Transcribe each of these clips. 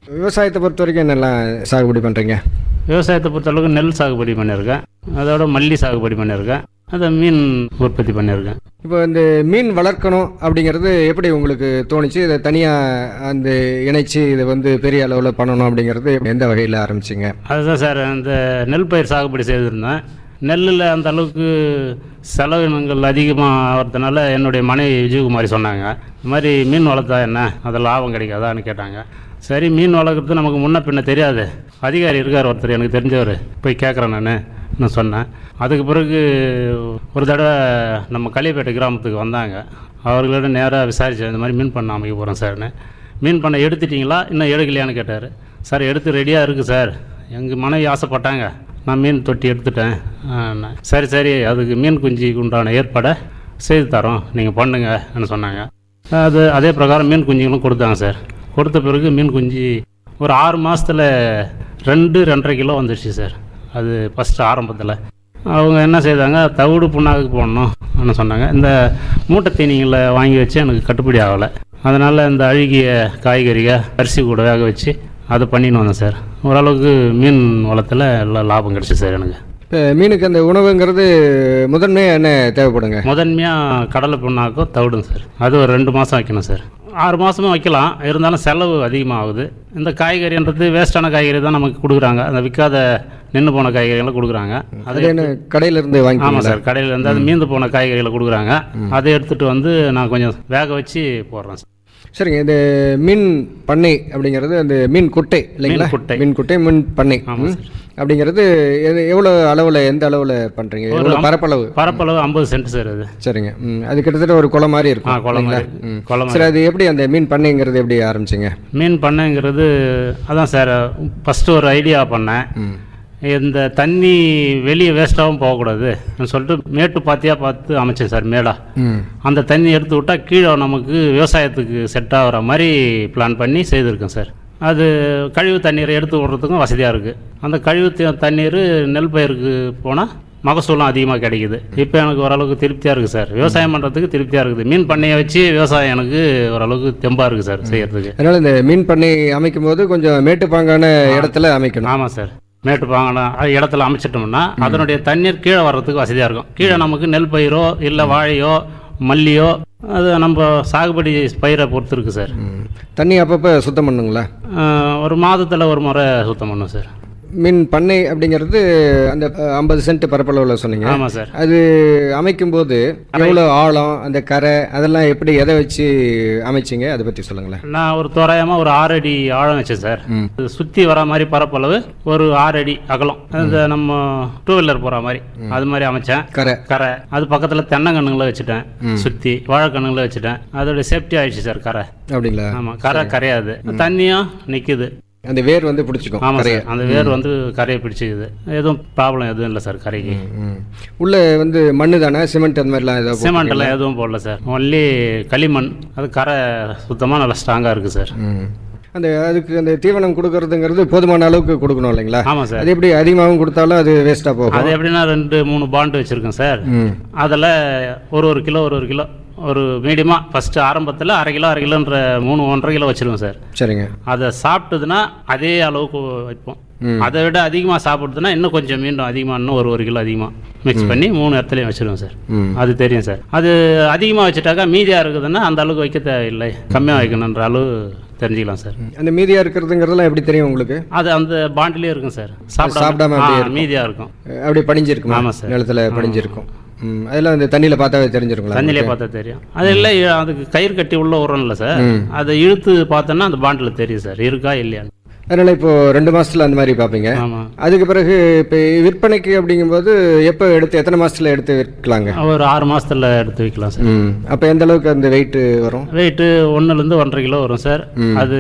விவசாயத்தை பொறுத்த வரைக்கும் என்னெல்லாம் சாகுபடி பண்ணுறீங்க விவசாயத்தை பொறுத்தளவுக்கு நெல் சாகுபடி பண்ணியிருக்கேன் அதோட மல்லி சாகுபடி பண்ணியிருக்கேன் அதை மீன் உற்பத்தி பண்ணியிருக்கேன் இப்போ இந்த மீன் வளர்க்கணும் அப்படிங்கிறது எப்படி உங்களுக்கு தோணுச்சு இதை தனியாக அந்த இணைச்சி இதை வந்து பெரிய அளவில் பண்ணணும் அப்படிங்கிறது எந்த வகையில் ஆரம்பிச்சிங்க அதுதான் சார் அந்த நெல் பயிர் சாகுபடி செய்திருந்தேன் நெல்லில் அந்த அளவுக்கு செலவினங்கள் அதிகமாக ஆகிறதுனால என்னுடைய மனைவி விஜயகுமாரி சொன்னாங்க இந்த மாதிரி மீன் வளர்த்தா என்ன அது லாபம் கிடைக்காதான்னு கேட்டாங்க சரி மீன் வளர்க்குறது நமக்கு முன்ன பின்ன தெரியாது அதிகாரி இருக்கார் ஒருத்தர் எனக்கு தெரிஞ்சவர் போய் கேட்குறேன் நான் நான் சொன்னேன் அதுக்கு பிறகு ஒரு தடவை நம்ம களியப்பேட்டை கிராமத்துக்கு வந்தாங்க அவர்களோட நேராக விசாரித்தேன் இந்த மாதிரி மீன் பண்ண அமைக்க போகிறேன் சார்னு மீன் பண்ண எடுத்துட்டிங்களா இன்னும் எடுக்கலையான்னு கேட்டார் சார் எடுத்து ரெடியாக இருக்குது சார் எங்கள் மனைவி ஆசைப்பட்டாங்க நான் மீன் தொட்டி எடுத்துட்டேன் ஆ, சரி சரி அதுக்கு மீன் குஞ்சுக்கு உண்டான ஏற்பாடை செய்து தரோம் நீங்கள் பண்ணுங்கன்னு சொன்னாங்க அது அதே பிரகாரம் மீன் குஞ்சுகளும் கொடுத்தாங்க சார் கொடுத்த பிறகு மீன் குஞ்சு ஒரு ஆறு மாதத்தில் ரெண்டு ரெண்டரை கிலோ வந்துடுச்சு சார் அது ஃபஸ்ட்டு ஆரம்பத்தில் அவங்க என்ன செய்தாங்க தவிடு புண்ணாக்கு போடணும்னு சொன்னாங்க இந்த மூட்டை தீனிங்களை வாங்கி வச்சு எனக்கு கட்டுப்படி ஆகலை அதனால் இந்த அழுகிய காய்கறிகள் அரிசி கூட வேக வச்சு அதை பண்ணின்னு வந்தேன் சார் ஓரளவுக்கு மீன் வளத்தில் எல்லாம் லாபம் கிடச்சி சார் எனக்கு இப்போ மீனுக்கு அந்த உணவுங்கிறது முதன்மையாக என்ன தேவைப்படுங்க முதன்மையாக கடலை புண்ணாக்கும் தவிடுங்க சார் அது ஒரு ரெண்டு மாதம் வைக்கணும் சார் ஆறு மாதமும் வைக்கலாம் இருந்தாலும் செலவு அதிகமாகுது இந்த காய்கறின்றது வேஸ்டான காய்கறி தான் நமக்கு கொடுக்குறாங்க அந்த விற்காத நின்று போன காய்கறிகளை கொடுக்குறாங்க அது அது என்ன கடையிலேருந்து ஆமாம் வாங்கிக்கலாம் சார் கடையில் இருந்து அது மீந்து போன காய்கறிகளை கொடுக்குறாங்க அதை எடுத்துகிட்டு வந்து நான் கொஞ்சம் வேக வச்சு போடுறேன் சார் சரிங்க இந்த மீன் பண்ணை அப்படிங்கிறது அந்த மீன் குட்டை இல்லைங்களா மீன் குட்டை. மீன் குட்டை மீன் பண்ணை ஆமாம் ம். அப்படிங்கிறது எது- எவ்வளோ அளவில் எந்த அளவில் பண்ணுறீங்க ஒரு எவ்வளோ அம்- பரப்பளவு பரப்பளவு ஐம்பது சென்ட் சார் அது சரிங்க ம் அது கிட்டத்தட்ட ஒரு குளம் மாதிரி ஆ இருக்கும் குளம் இல்லைங்களா? மாதிரி ம் குளம் சரி அது எப்படி அந்த மீன் பண்ணைங்கிறது எப்படி ஆரம்பிச்சிங்க மீன் பண்ணைங்கிறது அதான் சார் ஃபஸ்ட்டு ஒரு ஐடியா பண்ணேன் ம் இந்த தண்ணி வெளியே வேஸ்ட்டாகவும் போகக்கூடாது சொல்லிட்டு மேட்டு பாத்தியாக பார்த்து அமைச்சேன் சார் மேடா ம் அந்த தண்ணி எடுத்து விட்டால் கீழே நமக்கு விவசாயத்துக்கு செட் ஆகிற மாதிரி பிளான் பண்ணி செய்திருக்கேன் சார் அது கழிவு தண்ணீரை எடுத்து விடுறதுக்கும் வசதியாக இருக்குது அந்த கழிவு த- தண்ணீர் நெல் பயிருக்கு போனால் மகசூலும் அதிகமாக கிடைக்குது இப்போ எனக்கு ஓரளவுக்கு திருப்தியாக இருக்குது சார் விவசாயம் பண்ணுறதுக்கு திருப்தியாக இருக்குது மீன் பண்ணையை வச்சு விவசாயம் எனக்கு ஓரளவுக்கு தெம்பாக இருக்குது சார் செய்யறதுக்கு அதனால் இந்த மீன் பண்ணை அமைக்கும் போது கொஞ்சம் மேட்டுப்பாங்கான இடத்துல அமைக்கணும் ஆமாம் சார் மேட்டுப்பாங்கன இடத்துல அமைச்சிட்டோம்னா அதனுடைய தண்ணீர் கீழே வர்றதுக்கு வசதியாக இருக்கும் கீழே நமக்கு நெல் பயிரோ இல்லை வாழையோ மல்லியோ அது நம்ம சாகுபடி பயிரை பொறுத்து இருக்குது சார் ம். தண்ணி அப்பப்போ சுத்தம் பண்ணுங்களா ஆஹ் ஒரு மாதத்தில் ஒரு முறை சுத்தம் பண்ணும் சார் மீன் பண்ணை அப்படிங்கிறது அந்த ஐம்பது சென்ட் பரப்பளவில் சொன்னீங்க ஆமாம் சார் அது அமைக்கும் போது எவ்வளோ ஆழம் அந்த கரை அதெல்லாம் எப்படி எதை வச்சு அமைச்சிங்க அதை பற்றி சொல்லுங்களேன் நான் ஒரு தோராயமாக ஒரு ஆறு அடி ஆழம் வச்சேன் சார் ம். சுற்றி வர மாதிரி பரப்பளவு ஒரு ஆறு அடி அகலம் அந்த நம்ம டூ வீலர் போகிற மாதிரி அது மாதிரி அமைச்சேன் கரை கரை அது பக்கத்தில் தென்னங்கன்றுங்களை வச்சுட்டேன் சுற்றி வாழைக்கண்ணுங்களை வச்சுட்டேன் அதோட சேஃப்டி ஆயிடுச்சு சார் கரை அப்படிங்களா ஆமாம் கரை கரையாது தண்ணியும் நிற்குது அந்த வேர் வந்து பிடிச்சிக்கும் ஆமாம் கரையை சார் அந்த வேர் வந்து கரையை பிடிச்சிக்குது எதுவும் ப்ராப்ளம் எதுவும் இல்லை சார் கரைக்கு ம். உள்ள வந்து மண்ணு தானே சிமெண்ட் அந்த மாதிரிலாம் ஏதாவது சிமெண்ட் எல்லாம் எதுவும் போடல சார் ஒன்லி களிமண் அது கரை சுத்தமாக நல்லா ஸ்ட்ராங்காக இருக்குது சார் ம். அந்த அதுக்கு அந்த தீவனம் கொடுக்கறதுங்கிறது போதுமான அளவுக்கு கொடுக்கணும் இல்லைங்களா ஆமாம் சார் அது எப்படி அதிகமாகவும் கொடுத்தாலும் அது வேஸ்ட்டாக போகும் அது எப்படின்னா ரெண்டு மூணு பாண்டு வச்சுருக்கேன் சார் ம் அதில் ஒரு ஒரு கிலோ ஒரு ஒரு கிலோ ஒரு மீடியமாக ஃபஸ்ட்டு ஆரம்பத்தில் அரை கிலோ அரை கிலோன்ற மூணு ஒன்றரை கிலோ வச்சிருவேன் சார் சரிங்க அதை சாப்பிட்டதுன்னா அதே அளவுக்கு வைப்போம் ம். அதை விட அதிகமாக சாப்பிடுதுன்னா இன்னும் கொஞ்சம் மீண்டும் அதிகமாக இன்னும் ஒரு ஒரு கிலோ அதிகமாக மிக்ஸ் பண்ணி மூணு இடத்துலையும் வச்சிருவேன் சார் ம் அது தெரியும் சார் அது அதிகமாக வச்சுட்டாக்கா மீதியாக இருக்குதுன்னா அந்த அளவுக்கு வைக்க தேவையில்லை கம்மியாக வைக்கணுன்ற அளவு தெரிஞ்சுக்கலாம் சார் அந்த மீதியாக இருக்கிறதுங்கிறதெல்லாம் எப்படி தெரியும் உங்களுக்கு அது அந்த பாண்டிலே இருக்கும் சார் சாப்பிடாம அப்படியே இருக்கும். மீதியாக இருக்கும் அப்படி படிஞ்சிருக்குமா ஆமாம் சார். நிலத்துல படிஞ்சிருக்கும் ம் அதெல்லாம் அந்த தண்ணியில் பார்த்தாவே தெரிஞ்சிருங்களா தண்ணிலே பார்த்தா தெரியும் அது இல்லை அதுக்கு கயிறு கட்டி உள்ள விட்றோம்ல சார் ம். அதை இழுத்து பார்த்தோன்னா அந்த பாண்டில் தெரியும் சார் இருக்கா இல்லையான்னு அதனால இப்போ ரெண்டு மாசத்துல அந்த மாதிரி பார்ப்பீங்க ஆமாம் அதுக்கு பிறகு இப்போ விற்பனைக்கு அப்படிங்கும்போது எப்போ எடுத்து எத்தனை மாசத்துல எடுத்து விற்கலாங்க ஒரு ஆறு மாசத்துல எடுத்து வைக்கலாம் சார் ம் அப்போ எந்த அளவுக்கு அந்த வெயிட் வரும் வெயிட்டு ஒன்றுலேருந்து ஒன்றரை கிலோ வரும் சார் ம். அது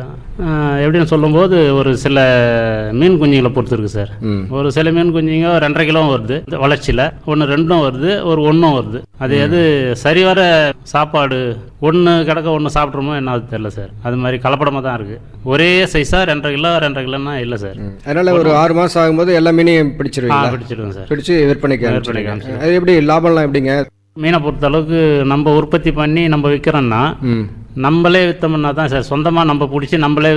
ஆஹ், எப்படின்னு சொல்லும்போது ஒரு சில மீன் குஞ்சுங்களை பொறுத்து இருக்கு சார் ம் ஒரு சில மீன் குஞ்சுங்க ரெண்டரை கிலோ வருது இந்த வளர்ச்சியில் ஒன்று ரெண்டும் வருது ஒரு ஒன்றும் வருது அது எது சரிவர சாப்பாடு ஒன்று கிடக்க ஒன்று சாப்பிட்றோமோ என்ன அது தெரியல சார் அது மாதிரி கலப்படமாக தான் இருக்குது ஒரே சைஸாக ரெண்டரை கிலோ ரெண்டரை கிலோன்னா இல்லை சார் ம். அதனால ஒரு ஆறு மாசம் ஆகும்போது எல்லா மீனையும் ஆ பிடிச்சிருவீங்களா பிடிச்சிடுவேன் சார் பிடிச்சு விற்பனைக்கு விற்பனைக்கு அனுப்பிச்சிடுவீங்க. அது எப்படி லாபம்லாம் எப்படிங்க மீனை பொறுத்த அளவுக்கு நம்ம உற்பத்தி பண்ணி நம்ம விற்கிறோன்னா ம் நம்மளே விற்றோம்னா தான் சார் சொந்தமாக நம்ம பிடிச்சி நம்மளே